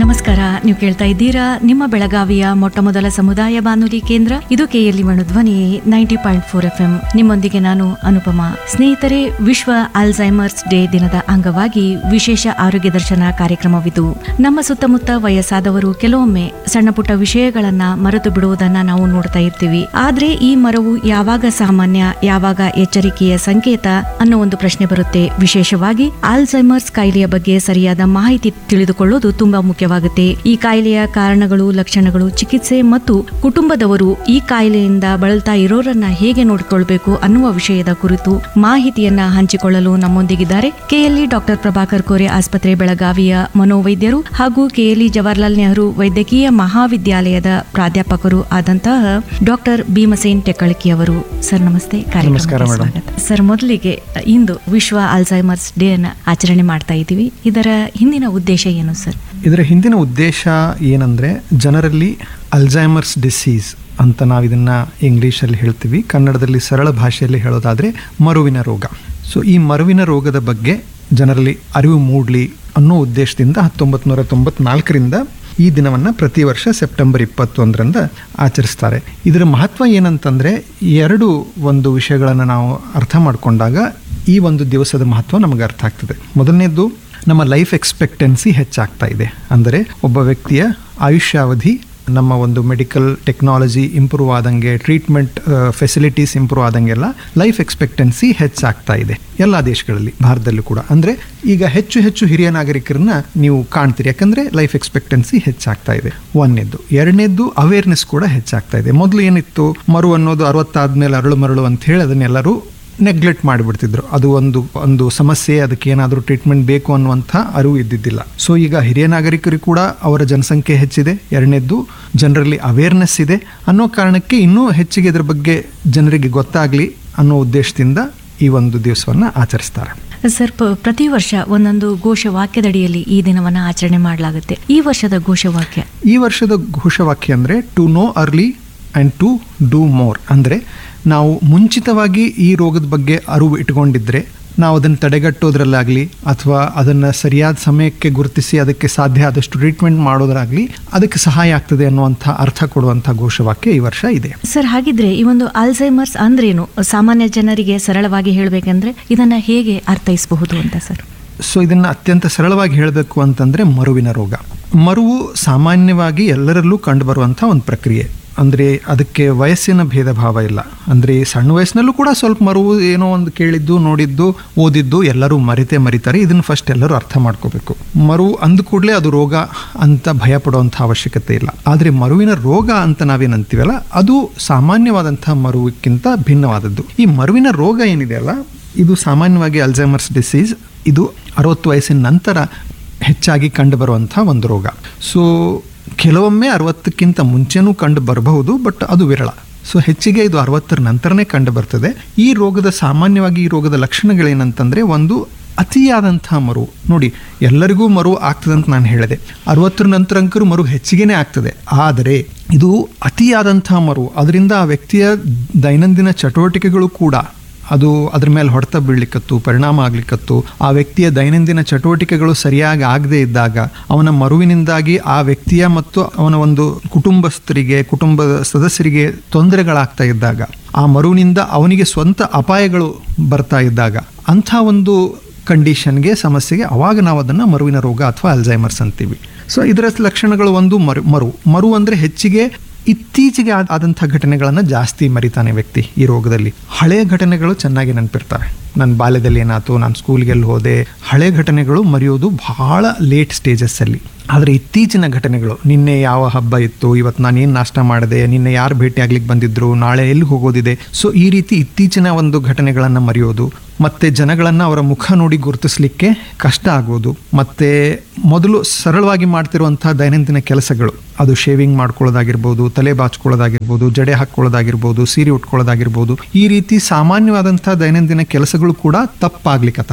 ನಮಸ್ಕಾರ ನೀವು ಕೇಳ್ತಾ ಇದ್ದೀರಾ ನಿಮ್ಮ ಬೆಳಗಾವಿಯ ಮೊಟ್ಟ ಮೊದಲ ಸಮುದಾಯ ಬಾನುಲಿ ಕೇಂದ್ರ ಇದು KLE Dhwani ninety point four F M ನಿಮ್ಮೊಂದಿಗೆ ನಾನು ಅನುಪಮ ಸ್ನೇಹಿತರೆ ವಿಶ್ವ ಅಲ್ಝೈಮರ್ಸ್ ಡೇ ದಿನದ ಅಂಗವಾಗಿ ವಿಶೇಷ ಆರೋಗ್ಯ ದರ್ಶನ ಕಾರ್ಯಕ್ರಮವಿದು ನಮ್ಮ ಸುತ್ತಮುತ್ತ ವಯಸ್ಸಾದವರು ಕೆಲವೊಮ್ಮೆ ಸಣ್ಣ ಪುಟ್ಟ ವಿಷಯಗಳನ್ನ ಮರೆತು ಬಿಡುವುದನ್ನ ನಾವು ನೋಡ್ತಾ ಇರ್ತೀವಿ ಆದ್ರೆ ಈ ಮರವು ಯಾವಾಗ ಸಾಮಾನ್ಯ ಯಾವಾಗ ಎಚ್ಚರಿಕೆಯ ಸಂಕೇತ ಅನ್ನೋ ಒಂದು ಪ್ರಶ್ನೆ ಬರುತ್ತೆ ವಿಶೇಷವಾಗಿ ಆಲ್ಝೈಮರ್ಸ್ ಕಾಯಿಲೆಯ ಬಗ್ಗೆ ಸರಿಯಾದ ಮಾಹಿತಿ ತಿಳಿದುಕೊಳ್ಳೋದು ತುಂಬಾ ಮುಖ್ಯವಾಗುತ್ತೆ ಈ ಕಾಯಿಲೆಯ ಕಾರಣಗಳು ಲಕ್ಷಣಗಳು ಚಿಕಿತ್ಸೆ ಮತ್ತು ಕುಟುಂಬದವರು ಈ ಕಾಯಿಲೆಯಿಂದ ಬಳಲ್ತಾ ಇರೋರನ್ನ ಹೇಗೆ ನೋಡಿಕೊಳ್ಬೇಕು ಅನ್ನುವ ವಿಷಯದ ಕುರಿತು ಮಾಹಿತಿಯನ್ನ ಹಂಚಿಕೊಳ್ಳಲು ನಮ್ಮೊಂದಿಗಿದ್ದಾರೆ ಕೆಎಲ್ಇ ಡಾಕ್ಟರ್ ಪ್ರಭಾಕರ್ ಕೋರೆ ಆಸ್ಪತ್ರೆ ಬೆಳಗಾವಿಯ ಮನೋವೈದ್ಯರು ಹಾಗೂ ಕೆಎಲ್ಇ ಜವಾಹರ್ಲಾಲ್ ನೆಹರು ವೈದ್ಯಕೀಯ ಮಹಾವಿದ್ಯಾಲಯದ ಪ್ರಾಧ್ಯಾಪಕರು ಆದಂತಹ ಡಾಕ್ಟರ್ ಭೀಮಸೇನ್ ಟೆಕ್ಕಳಕಿ ಅವರು ಸರ್ ನಮಸ್ತೆ ನಮಸ್ಕಾರ ಕಾರ್ಯಕ್ರಮಕ್ಕೆ ಮೇಡಮ್. ಸ್ವಾಗತ. ಸರ್ ಮೊದಲಿಗೆ ಇಂದು ವಿಶ್ವ ಅಲ್ಝೈಮರ್ಸ್ ಡೇ ಅನ್ನ ಆಚರಣೆ ಮಾಡ್ತಾ ಇದ್ದೀವಿ ಇದರ ಹಿಂದಿನ ಉದ್ದೇಶ ಏನು ಸರ್ ಇದರ ಹಿಂದಿನ ಉದ್ದೇಶ ಏನಂದರೆ ಜನರಲ್ಲಿ ಅಲ್ಝೈಮರ್ಸ್ ಡಿಸೀಸ್ ಅಂತ ನಾವು ಇದನ್ನು ಇಂಗ್ಲೀಷಲ್ಲಿ ಹೇಳ್ತೀವಿ ಕನ್ನಡದಲ್ಲಿ ಸರಳ ಭಾಷೆಯಲ್ಲಿ ಹೇಳೋದಾದರೆ ಮರುವಿನ ರೋಗ ಸೊ ಈ ಮರುವಿನ ರೋಗದ ಬಗ್ಗೆ ಜನರಲ್ಲಿ ಅರಿವು ಮೂಡಲಿ ಅನ್ನೋ ಉದ್ದೇಶದಿಂದ ಹತ್ತೊಂಬತ್ತು ನೂರ ತೊಂಬತ್ನಾಲ್ಕರಿಂದ ಈ ದಿನವನ್ನು ಪ್ರತಿ ವರ್ಷ ಸೆಪ್ಟೆಂಬರ್ ಇಪ್ಪತ್ತೊಂದರಿಂದ ಆಚರಿಸ್ತಾರೆ ಇದರ ಮಹತ್ವ ಏನಂತಂದರೆ ಎರಡು ಒಂದು ವಿಷಯಗಳನ್ನು ನಾವು ಅರ್ಥ ಮಾಡಿಕೊಂಡಾಗ ಈ ಒಂದು ದಿವಸದ ಮಹತ್ವ ನಮಗೆ ಅರ್ಥ ಆಗ್ತದೆ ಮೊದಲನೇದು ನಮ್ಮ ಲೈಫ್ ಎಕ್ಸ್ಪೆಕ್ಟೆನ್ಸಿ ಹೆಚ್ಚಾಗ್ತಾ ಇದೆ ಅಂದರೆ ಒಬ್ಬ ವ್ಯಕ್ತಿಯ ಆಯುಷ್ಯಾವಧಿ ನಮ್ಮ ಒಂದು ಮೆಡಿಕಲ್ ಟೆಕ್ನಾಲಜಿ ಇಂಪ್ರೂವ್ ಆದಂಗೆ ಟ್ರೀಟ್ಮೆಂಟ್ ಫೆಸಿಲಿಟೀಸ್ ಇಂಪ್ರೂವ್ ಆದಂಗೆಲ್ಲ ಲೈಫ್ ಎಕ್ಸ್ಪೆಕ್ಟೆನ್ಸಿ ಹೆಚ್ಚಾಗ್ತಾ ಇದೆ ಎಲ್ಲ ದೇಶಗಳಲ್ಲಿ ಭಾರತದಲ್ಲೂ ಕೂಡ ಅಂದರೆ ಈಗ ಹೆಚ್ಚು ಹೆಚ್ಚು ಹಿರಿಯ ನಾಗರಿಕರನ್ನ ನೀವು ಕಾಣ್ತೀರಿ ಯಾಕಂದರೆ ಲೈಫ್ ಎಕ್ಸ್ಪೆಕ್ಟೆನ್ಸಿ ಹೆಚ್ಚಾಗ್ತಾ ಇದೆ ಒಂದನೇದ್ದು ಎರಡನೇದ್ದು ಅವೇರ್ನೆಸ್ ಕೂಡ ಹೆಚ್ಚಾಗ್ತಾ ಇದೆ ಮೊದಲು ಏನಿತ್ತು ಮರು ಅನ್ನೋದು ಅರವತ್ತಾದ್ಮೇಲೆ ಅರಳು ಮರಳು ಅಂತ ಹೇಳಿ ಅದನ್ನೆಲ್ಲರೂ ನೆಗ್ಲೆಕ್ಟ್ ಮಾಡಿಬಿಡ್ತಿದ್ರು ಅದು ಒಂದು ಒಂದು ಸಮಸ್ಯೆ ಅದಕ್ಕೆ ಏನಾದರೂ ಟ್ರೀಟ್ಮೆಂಟ್ ಬೇಕು ಅನ್ನುವಂಥ ಅರಿವು ಇದ್ದಿದ್ದಿಲ್ಲ ಸೊ ಈಗ ಹಿರಿಯ ನಾಗರಿಕರು ಕೂಡ ಅವರ ಜನಸಂಖ್ಯೆ ಹೆಚ್ಚಿದೆ ಎರಡನೇದ್ದು ಜನರಲ್ಲಿ ಅವೇರ್ನೆಸ್ ಇದೆ ಅನ್ನೋ ಕಾರಣಕ್ಕೆ ಇನ್ನೂ ಹೆಚ್ಚಿಗೆ ಇದ್ರ ಬಗ್ಗೆ ಜನರಿಗೆ ಗೊತ್ತಾಗಲಿ ಅನ್ನೋ ಉದ್ದೇಶದಿಂದ ಈ ಒಂದು ದಿವಸವನ್ನು ಆಚರಿಸ್ತಾರೆ ಸರ್ ಪ- ಪ್ರತಿ ವರ್ಷ ಒಂದೊಂದು ಘೋಷವಾಕ್ಯದಡಿಯಲ್ಲಿ ಈ ದಿನವನ್ನ ಆಚರಣೆ ಮಾಡಲಾಗುತ್ತೆ ಈ ವರ್ಷದ ಘೋಷವಾಕ್ಯ ಈ ವರ್ಷದ ಘೋಷವಾಕ್ಯ ಅಂದರೆ to know early and to do more ಅಂದರೆ ನಾವು ಮುಂಚಿತವಾಗಿ ಈ ರೋಗದ ಬಗ್ಗೆ ಅರಿವು ಇಟ್ಕೊಂಡಿದ್ರೆ ನಾವು ಅದನ್ನು ತಡೆಗಟ್ಟೋದ್ರಲ್ಲಾಗಲಿ ಅಥವಾ ಅದನ್ನು ಸರಿಯಾದ ಸಮಯಕ್ಕೆ ಗುರುತಿಸಿ ಅದಕ್ಕೆ ಸಾಧ್ಯ ಆದಷ್ಟು ಟ್ರೀಟ್ಮೆಂಟ್ ಮಾಡೋದ್ರಾಗಲಿ ಅದಕ್ಕೆ ಸಹಾಯ ಆಗ್ತದೆ ಅನ್ನುವಂಥ ಅರ್ಥ ಕೊಡುವಂಥ ಘೋಷವಾಕ್ಯ ಈ ವರ್ಷ ಇದೆ ಸರ್ ಹಾಗಿದ್ರೆ ಈ ಒಂದು ಅಲ್ಝೈಮರ್ಸ್ ಅಂದ್ರೇನು ಸಾಮಾನ್ಯ ಜನರಿಗೆ ಸರಳವಾಗಿ ಹೇಳಬೇಕಂದ್ರೆ ಇದನ್ನ ಹೇಗೆ ಅರ್ಥೈಸಬಹುದು ಅಂತ ಸರ್ ಸೊ ಇದನ್ನು ಅತ್ಯಂತ ಸರಳವಾಗಿ ಹೇಳಬೇಕು ಅಂತಂದರೆ ಮರುವಿನ ರೋಗ ಮರುವು ಸಾಮಾನ್ಯವಾಗಿ ಎಲ್ಲರಲ್ಲೂ ಕಂಡುಬರುವಂಥ ಒಂದು ಪ್ರಕ್ರಿಯೆ ಅಂದರೆ ಅದಕ್ಕೆ ವಯಸ್ಸಿನ ಭೇದ ಭಾವ ಇಲ್ಲ ಅಂದರೆ ಸಣ್ಣ ವಯಸ್ಸಿನಲ್ಲೂ ಕೂಡ ಸ್ವಲ್ಪ ಮರುವು ಏನೋ ಒಂದು ಕೇಳಿದ್ದು ನೋಡಿದ್ದು ಓದಿದ್ದು ಎಲ್ಲರೂ ಮರಿತೆ ಮರಿತಾರೆ ಇದನ್ನು ಫಸ್ಟ್ ಎಲ್ಲರೂ ಅರ್ಥ ಮಾಡ್ಕೋಬೇಕು ಮರು ಅಂದ ಕೂಡಲೇ ಅದು ರೋಗ ಅಂತ ಭಯ ಪಡುವಂಥ ಅವಶ್ಯಕತೆ ಇಲ್ಲ ಆದರೆ ಮರುವಿನ ರೋಗ ಅಂತ ನಾವೇನಂತೀವಲ್ಲ ಅದು ಸಾಮಾನ್ಯವಾದಂಥ ಮರುವಿಕ್ಕಿಂತ ಭಿನ್ನವಾದದ್ದು ಈ ಮರುವಿನ ರೋಗ ಏನಿದೆಯಲ್ಲ ಇದು ಸಾಮಾನ್ಯವಾಗಿ ಅಲ್ಝೈಮರ್ಸ್ ಡಿಸೀಸ್ ಇದು ಅರವತ್ತು ವಯಸ್ಸಿನ ನಂತರ ಹೆಚ್ಚಾಗಿ ಕಂಡುಬರುವಂಥ ಒಂದು ರೋಗ ಸೊ ಕೆಲವೊಮ್ಮೆ ಅರವತ್ತಕ್ಕಿಂತ ಮುಂಚೆನೂ ಕಂಡು ಬರಬಹುದು ಬಟ್ ಅದು ವಿರಳ ಸೊ ಹೆಚ್ಚಿಗೆ ಇದು ಅರವತ್ತರ ನಂತರನೇ ಕಂಡು ಬರ್ತದೆ ಈ ರೋಗದ ಸಾಮಾನ್ಯವಾಗಿ ಈ ರೋಗದ ಲಕ್ಷಣಗಳೇನಂತಂದರೆ ಒಂದು ಅತಿಯಾದಂಥ ಮರು ನೋಡಿ ಎಲ್ಲರಿಗೂ ಮರು ಆಗ್ತದೆ ಅಂತ ನಾನು ಹೇಳಿದೆ ಅರವತ್ತರ ನಂತರ ಅಂಕರು ಮರು ಹೆಚ್ಚಿಗೆನೇ ಆಗ್ತದೆ ಆದರೆ ಇದು ಅತಿಯಾದಂಥ ಮರು ಅದರಿಂದ ಆ ವ್ಯಕ್ತಿಯ ದೈನಂದಿನ ಚಟುವಟಿಕೆಗಳು ಕೂಡ ಅದು ಅದ್ರ ಮೇಲೆ ಹೊಡೆತ ಬೀಳ್ಲಿಕ್ಕತ್ತು ಪರಿಣಾಮ ಆಗ್ಲಿಕ್ಕತ್ತು ಆ ವ್ಯಕ್ತಿಯ ದೈನಂದಿನ ಚಟುವಟಿಕೆಗಳು ಸರಿಯಾಗಿ ಆಗದೇ ಇದ್ದಾಗ ಅವನ ಮರುವಿನಿಂದಾಗಿ ಆ ವ್ಯಕ್ತಿಯ ಮತ್ತು ಅವನ ಒಂದು ಕುಟುಂಬಸ್ಥರಿಗೆ ಕುಟುಂಬದ ಸದಸ್ಯರಿಗೆ ತೊಂದರೆಗಳಾಗ್ತಾ ಇದ್ದಾಗ ಆ ಮರುವಿನಿಂದ ಅವನಿಗೆ ಸ್ವಂತ ಅಪಾಯಗಳು ಬರ್ತಾ ಇದ್ದಾಗ ಅಂಥ ಒಂದು ಕಂಡೀಷನ್ಗೆ ಸಮಸ್ಯೆಗೆ ಅವಾಗ ನಾವು ಅದನ್ನು ಮರುವಿನ ರೋಗ ಅಥವಾ ಅಲ್ಝೈಮರ್ಸ್ ಅಂತೀವಿ ಸೊ ಇದರ ಲಕ್ಷಣಗಳು ಒಂದು ಮರು ಮರು ಮರು ಅಂದರೆ ಹೆಚ್ಚಿಗೆ ಇತ್ತೀಚೆಗೆ ಆದ- ಆದಂಥ ಘಟನೆಗಳನ್ನು ಜಾಸ್ತಿ ಮರಿತಾನೆ ವ್ಯಕ್ತಿ ಈ ರೋಗದಲ್ಲಿ ಹಳೆಯ ಘಟನೆಗಳು ಚೆನ್ನಾಗಿ ನೆನಪಿರ್ತವೆ ನನ್ನ ಬಾಲ್ಯದಲ್ಲಿ ಏನಾಯ್ತು ನಾನು ಸ್ಕೂಲ್ಗೆ ಎಲ್ಲಿ ಹೋದೆ ಹಳೆ ಘಟನೆಗಳು ಮರೆಯೋದು ಬಹಳ ಲೇಟ್ ಸ್ಟೇಜಸ್ಸಲ್ಲಿ ಆದರೆ ಇತ್ತೀಚಿನ ಘಟನೆಗಳು ನಿನ್ನೆ ಯಾವ ಹಬ್ಬ ಇತ್ತು ಇವತ್ತು ನಾನು ಏನು ನಾಷ್ಟ ಮಾಡಿದೆ ನಿನ್ನೆ ಯಾರು ಭೇಟಿ ಆಗ್ಲಿಕ್ಕೆ ಬಂದಿದ್ರು ನಾಳೆ ಎಲ್ಲಿಗೆ ಹೋಗೋದಿದೆ ಸೊ ಈ ರೀತಿ ಇತ್ತೀಚಿನ ಒಂದು ಘಟನೆಗಳನ್ನು ಮರೆಯೋದು ಮತ್ತೆ ಜನಗಳನ್ನು ಅವರ ಮುಖ ನೋಡಿ ಗುರುತಿಸ್ಲಿಕ್ಕೆ ಕಷ್ಟ ಆಗೋದು ಮತ್ತೆ ಮೊದಲು ಸರಳವಾಗಿ ಮಾಡ್ತಿರುವಂಥ ದೈನಂದಿನ ಕೆಲಸಗಳು ಅದು ಶೇವಿಂಗ್ ಮಾಡ್ಕೊಳ್ಳೋದಾಗಿರ್ಬೋದು ತಲೆ ಬಾಚ್ಕೊಳ್ಳೋದಾಗಿರ್ಬೋದು ಜಡೆ ಹಾಕ್ಕೊಳ್ಳೋದಾಗಿರ್ಬೋದು ಸೀರೆ ಉಟ್ಕೊಳ್ಳೋದಾಗಿರ್ಬೋದು ಈ ರೀತಿ ಸಾಮಾನ್ಯವಾದಂಥ ದೈನಂದಿನ ಕೆಲಸಗಳು ಕೂಡ ತಪ್ಪಾಗ್ಲಿಕ್ಕತ್ತಾಗ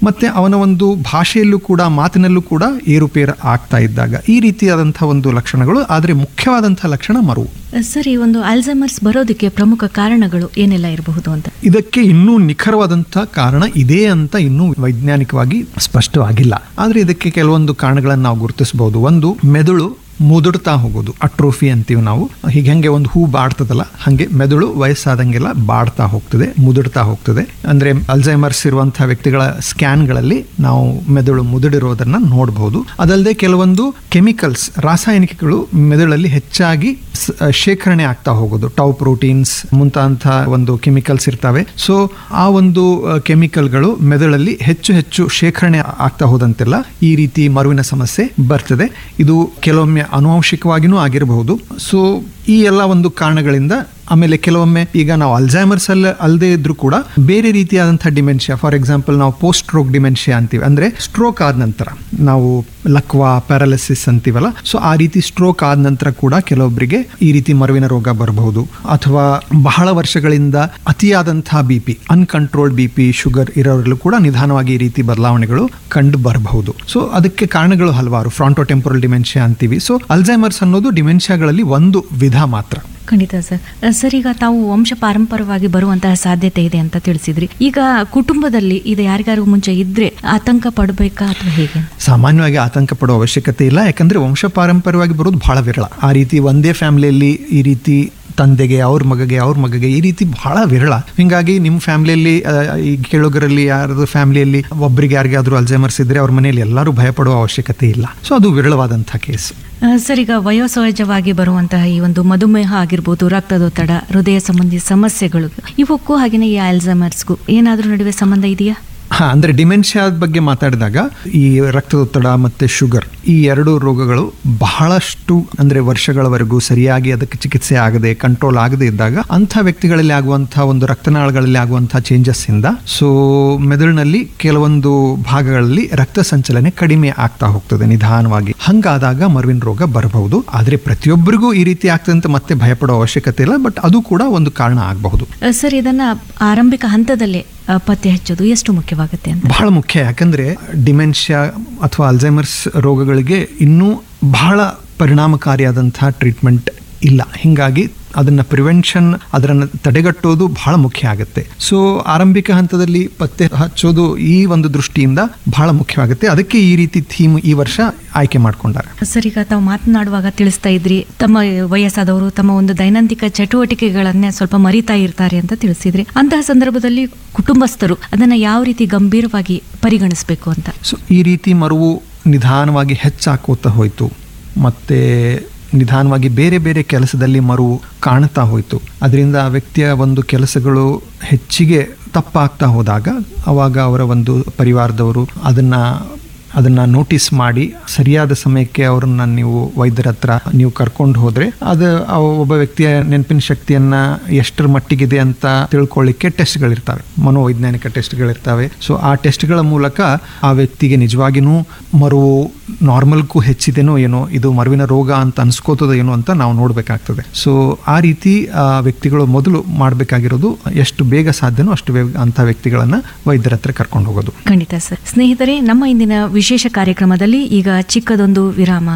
ಮತ್ತೆ ಅವನ ಒಂದು ಭಾಷೆಯಲ್ಲೂ ಕೂಡ ಮಾತಿನಲ್ಲೂ ಕೂಡ ಏರುಪೇರು ಆಗ್ತಾ ಇದ್ದಾಗ ಈ ರೀತಿಯಾದಂತಹ ಒಂದು ಲಕ್ಷಣಗಳು ಆದರೆ ಮುಖ್ಯವಾದಂತಹ ಲಕ್ಷಣ ಮರುವು ಸರಿ ಒಂದು ಅಲ್ಝೈಮರ್ಸ್ ಬರೋದಕ್ಕೆ ಪ್ರಮುಖ ಕಾರಣಗಳು ಏನೆಲ್ಲ ಇರಬಹುದು ಅಂತ ಇದಕ್ಕೆ ಇನ್ನೂ ನಿಖರವಾದಂತಹ ಕಾರಣ ಇದೆ ಅಂತ ಇನ್ನೂ ವೈಜ್ಞಾನಿಕವಾಗಿ ಸ್ಪಷ್ಟವಾಗಿಲ್ಲ ಆದ್ರೆ ಇದಕ್ಕೆ ಕೆಲವೊಂದು ಕಾರಣಗಳನ್ನು ನಾವು ಗುರುತಿಸಬಹುದು ಒಂದು ಮೆದುಳು ಮುದುಡ್ತಾ ಹೋಗೋದು ಅಟ್ರೋಫಿ ಅಂತೀವಿ ನಾವು ಹೀಗೆ ಹೆಂಗೆ ಒಂದು ಹೂ ಬಾಡ್ತದಲ್ಲ ಹಾಗೆ ಮೆದುಳು ವಯಸ್ಸಾದಂಗೆಲ್ಲ ಬಾಡ್ತಾ ಹೋಗ್ತದೆ ಮುದುಡ್ತಾ ಹೋಗ್ತದೆ ಅಂದ್ರೆ ಅಲ್ಝೈಮರ್ಸ್ ಇರುವಂತಹ ವ್ಯಕ್ತಿಗಳ ಸ್ಕ್ಯಾನ್ಗಳಲ್ಲಿ ನಾವು ಮೆದುಳು ಮುದುಡಿರೋದನ್ನ ನೋಡಬಹುದು ಅದಲ್ಲದೆ ಕೆಲವೊಂದು ಕೆಮಿಕಲ್ಸ್ ರಾಸಾಯನಿಕಗಳು ಮೆದುಳಲ್ಲಿ ಹೆಚ್ಚಾಗಿ ಸ- ಶೇಖರಣೆ ಆಗ್ತಾ ಹೋಗೋದು ಟೌ ಪ್ರೋಟೀನ್ಸ್ ಮುಂತಾದಂತಹ ಒಂದು ಕೆಮಿಕಲ್ಸ್ ಇರ್ತವೆ ಸೊ ಆ ಒಂದು ಅಹ್, ಕೆಮಿಕಲ್ಗಳು ಮೆದುಳಲ್ಲಿ ಹೆಚ್ಚು ಹೆಚ್ಚು ಶೇಖರಣೆ ಆಗ್ತಾ ಹೋದಂತೆಲ್ಲ ಈ ರೀತಿ ಮರುವಿನ ಸಮಸ್ಯೆ ಬರ್ತದೆ ಇದು ಕೆಲವೊಮ್ಮೆ ಅನುವಂಶಿಕವಾಗಿಯೂ ಆಗಿರಬಹುದು ಸೊ ಈ ಎಲ್ಲ ಒಂದು ಕಾರಣಗಳಿಂದ ಆಮೇಲೆ ಕೆಲವೊಮ್ಮೆ ಈಗ ನಾವು ಅಲ್ಝೈಮರ್ಸ್ ಅಲ್ಲ ಅಲ್ಲದೆ ಇದ್ರೂ ಕೂಡ ಬೇರೆ ರೀತಿಯಾದಂತಹ ಡಿಮೆನ್ಷಿಯಾ ಫಾರ್ ಎಕ್ಸಾಂಪಲ್ ನಾವು ಪೋಸ್ಟ್ ಸ್ಟ್ರೋಕ್ ಡಿಮೆನ್ಷಿಯಾ ಅಂತೀವಿ ಅಂದ್ರೆ ಸ್ಟ್ರೋಕ್ ಆದ ನಂತರ ನಾವು ಲಕ್ವಾ ಪ್ಯಾರಾಲಿಸಿಸ್ ಅಂತೀವಲ್ಲ ಸೊ ಆ ರೀತಿ ಸ್ಟ್ರೋಕ್ ಆದ ನಂತರ ಕೂಡ ಕೆಲವೊಬ್ಬರಿಗೆ ಈ ರೀತಿ ಮರುವಿನ ರೋಗ ಬರಬಹುದು ಅಥವಾ ಬಹಳ ವರ್ಷಗಳಿಂದ ಅತಿಯಾದಂತಹ B P uncontrolled B P sugar ಇರೋರಲ್ಲೂ ಕೂಡ ನಿಧಾನವಾಗಿ ಈ ರೀತಿ ಬದಲಾವಣೆಗಳು ಕಂಡು ಬರಬಹುದು ಸೊ ಅದಕ್ಕೆ ಕಾರಣಗಳು ಹಲವಾರು ಫ್ರಾಂಟೋಟೆಂಪರಲ್ ಡಿಮೆನ್ಷಿಯಾ ಅಂತೀವಿ ಸೊ ಅಲ್ಝೈಮರ್ಸ್ ಅನ್ನೋದು ಡಿಮೆನ್ಷಿಯಾಗಳಲ್ಲಿ ಒಂದು ವಿಧ ಮಾತ್ರ ಖಂಡಿತ ಸರ್ ಸರ್ ಈಗ ತಾವು ವಂಶ ಪಾರಂಪರವಾಗಿ ಬರುವಂತಹ ಸಾಧ್ಯತೆ ಇದೆ ಅಂತ ತಿಳಿಸಿದ್ರಿ ಈಗ ಕುಟುಂಬದಲ್ಲಿ ಇದು ಯಾರಿಗಾರು ಮುಂಚೆ ಇದ್ರೆ ಆತಂಕ ಪಡಬೇಕಾ ಅಥವಾ ಹೇಗೆ ಸಾಮಾನ್ಯವಾಗಿ ಆತಂಕ ಪಡೋ ಅವಶ್ಯಕತೆ ಇಲ್ಲ ಯಾಕಂದ್ರೆ ವಂಶ ಪಾರಂಪರ್ಯವಾಗಿ ಬರೋದು ಬಹಳ ವಿರಳ ಆ ರೀತಿ ಒಂದೇ ಫ್ಯಾಮಿಲಿಯಲ್ಲಿ ಈ ರೀತಿ ತಂದೆಗೆ ಅವ್ರ ಮಗಗೆ ಅವ್ರ ಮಗಗೆ ಈ ರೀತಿ ಬಹಳ ವಿರಳ ಹಿಂಗಾಗಿ ನಿಮ್ಮ ಫ್ಯಾಮಿಲಿಯಲ್ಲಿ ಈ ಕೇಳುಗರಲ್ಲಿ ಯಾರದು ಫ್ಯಾಮಿಲಿಯಲ್ಲಿ ಒಬ್ಬರಿಗೆ ಯಾರಿಗಾದ್ರೂ ಅಲ್ಝೈಮರ್ಸ್ ಇದ್ರೆ ಅವ್ರ ಮನೆಯಲ್ಲಿ ಎಲ್ಲರೂ ಭಯಪಡುವ ಅವಶ್ಯಕತೆ ಇಲ್ಲ ಸೊ ಅದು ವಿರಳವಾದಂಥ ಕೇಸ್ ಆ, ಸರ್ ಈಗ ವಯೋಸಹಜವಾಗಿ ಬರುವಂತಹ ಈ ಒಂದು ಮಧುಮೇಹ ಆಗಿರ್ಬೋದು ರಕ್ತದೊತ್ತಡ ಹೃದಯ ಸಂಬಂಧಿ ಸಮಸ್ಯೆಗಳು ಇವಕ್ಕೂ ಹಾಗೆಯೇ ಈ ಅಲ್ಝೈಮರ್ಸ್ಗೂ ಏನಾದರೂ ನಡುವೆ ಸಂಬಂಧ ಇದೆಯಾ ಹಾ ಅಂದ್ರೆ ಡಿಮೆನ್ಷಿಯಾದ ಬಗ್ಗೆ ಮಾತಾಡಿದಾಗ ಈ ರಕ್ತದೊತ್ತಡ ಮತ್ತೆ ಶುಗರ್ ಈ ಎರಡು ರೋಗಗಳು ಬಹಳಷ್ಟು ಅಂದ್ರೆ ವರ್ಷಗಳವರೆಗೂ ಸರಿಯಾಗಿ ಅದಕ್ಕೆ ಚಿಕಿತ್ಸೆ ಆಗದೆ ಕಂಟ್ರೋಲ್ ಆಗದೆ ಇದ್ದಾಗ ಅಂಥ ವ್ಯಕ್ತಿಗಳಲ್ಲಿ ಆಗುವಂತಹ ಒಂದು ರಕ್ತನಾಳಗಳಲ್ಲಿ ಆಗುವಂತಹ ಚೇಂಜಸ್ ಇಂದ ಸೊ ಮೆದುಳಿನಲ್ಲಿ ಕೆಲವೊಂದು ಭಾಗಗಳಲ್ಲಿ ರಕ್ತ ಸಂಚಲನೆ ಕಡಿಮೆ ಆಗ್ತಾ ಹೋಗ್ತದೆ ನಿಧಾನವಾಗಿ ಹಂಗಾದಾಗ ಮರುವಿನ ರೋಗ ಬರಬಹುದು ಆದ್ರೆ ಪ್ರತಿಯೊಬ್ಬರಿಗೂ ಈ ರೀತಿ ಆಗ್ತದೆ ಅಂತ ಮತ್ತೆ ಭಯಪಡೋ ಅವಶ್ಯಕತೆ ಇಲ್ಲ ಬಟ್ ಅದು ಕೂಡ ಒಂದು ಕಾರಣ ಆಗಬಹುದು ಆ, ಸರ್ ಇದನ್ನ ಆರಂಭಿಕ ಹಂತದಲ್ಲೇ ಆ, ಪತ್ತೆ ಹಚ್ಚೋದು ಎಷ್ಟು ಮುಖ್ಯವಾಗುತ್ತೆ ಅಂತ ಬಹಳ ಮುಖ್ಯ ಯಾಕಂದ್ರೆ ಡಿಮೆನ್ಷಿಯಾ ಅಥವಾ ಅಲ್ಝೈಮರ್ಸ್ ರೋಗಗಳಿಗೆ ಇನ್ನೂ ಬಹಳ ಪರಿಣಾಮಕಾರಿಯಾದಂತಹ ಟ್ರೀಟ್ಮೆಂಟ್ ಇಲ್ಲ ಹಿಂಗಾಗಿ ಅದನ್ನ ಪ್ರಿವೆನ್ಷನ್ ಅದನ್ನು ತಡೆಗಟ್ಟೋದು ಬಹಳ ಮುಖ್ಯ ಆಗುತ್ತೆ ಸೊ ಆರಂಭಿಕ ಹಂತದಲ್ಲಿ ಪತ್ತೆ ಹಚ್ಚೋದು ಈ ಒಂದು ದೃಷ್ಟಿಯಿಂದ ಬಹಳ ಮುಖ್ಯವಾಗುತ್ತೆ ಅದಕ್ಕೆ ಈ ರೀತಿ ಥೀಮ್ ಈ ವರ್ಷ ಆಯ್ಕೆ ಮಾಡ್ಕೊಂಡಾರೆ ಸರ್ ಈಗ ತಾವು ಮಾತನಾಡುವಾಗ ತಿಳಿಸ್ತಾ ಇದ್ರಿ ತಮ್ಮ ವಯಸ್ಸಾದವರು ತಮ್ಮ ಒಂದು ದೈನಂದಿಕ ಚಟುವಟಿಕೆಗಳನ್ನೇ ಸ್ವಲ್ಪ ಮರಿತಾ ಇರ್ತಾರೆ ಅಂತ ತಿಳಿಸಿದ್ರಿ ಅಂತಹ ಸಂದರ್ಭದಲ್ಲಿ ಕುಟುಂಬಸ್ಥರು ಅದನ್ನ ಯಾವ ರೀತಿ ಗಂಭೀರವಾಗಿ ಪರಿಗಣಿಸಬೇಕು ಅಂತ ಸೊ ಈ ರೀತಿ ಮರುವು ನಿಧಾನವಾಗಿ ಹೆಚ್ಚಾಕೋತಾ ಹೋಯಿತು ಮತ್ತೆ ನಿಧಾನವಾಗಿ ಬೇರೆ ಬೇರೆ ಕೆಲಸದಲ್ಲಿ ಮರುವು ಕಾಣ್ತಾ ಹೋಯಿತು ಅದರಿಂದ ಆ ವ್ಯಕ್ತಿಯ ಒಂದು ಕೆಲಸಗಳು ಹೆಚ್ಚಿಗೆ ತಪ್ಪಾಗ್ತಾ ಹೋದಾಗ ಅವಾಗ ಅವರ ಒಂದು ಪರಿವಾರದವರು ಅದನ್ನ ಅದನ್ನ ನೋಟಿಸ್ ಮಾಡಿ ಸರಿಯಾದ ಸಮಯಕ್ಕೆ ಅವರನ್ನ ನೀವು ವೈದ್ಯರ ಹತ್ರ ನೀವು ಕರ್ಕೊಂಡು ಹೋದ್ರೆ ಅದು ಆ ಒಬ್ಬ ವ್ಯಕ್ತಿಯ ನೆನಪಿನ ಶಕ್ತಿಯನ್ನ ಎಷ್ಟರ ಮಟ್ಟಿಗಿದೆ ಅಂತ ತಿಳ್ಕೊಳ್ಳಿಕ್ಕೆ ಟೆಸ್ಟ್ಗಳಿರ್ತವೆ ಮನೋವೈಜ್ಞಾನಿಕ ಟೆಸ್ಟ್ಗಳಿರ್ತವೆ ಸೊ ಆ ಟೆಸ್ಟ್ಗಳ ಮೂಲಕ ಆ ವ್ಯಕ್ತಿಗೆ ನಿಜವಾಗಿನೂ ಮರುವು ನಾರ್ಮಲ್ಗೂ ಹೆಚ್ಚಿದೆನೋ ಏನೋ ಇದು ಮರುವಿನ ರೋಗ ಅಂತ ಅನ್ಸ್ಕೋತದ ಏನೋ ಅಂತ ನಾವು ನೋಡಬೇಕಾಗ್ತದೆ ಸೊ ಆ ರೀತಿ ಆ ವ್ಯಕ್ತಿಗಳು ಮೊದಲು ಮಾಡಬೇಕಾಗಿರೋದು ಎಷ್ಟು ಬೇಗ ಸಾಧ್ಯನೋ ಅಷ್ಟು ಬೇಗ ಅಂಥ ವ್ಯಕ್ತಿಗಳನ್ನ ವೈದ್ಯರ ಹತ್ರ ಕರ್ಕೊಂಡು ಹೋಗೋದು ಖಂಡಿತ ಸರ್ ಸ್ನೇಹಿತರೆ ನಮ್ಮ ಇಂದಿನ ವಿಶೇಷ ಕಾರ್ಯಕ್ರಮದಲ್ಲಿ ಈಗ ಚಿಕ್ಕದೊಂದು ವಿರಾಮ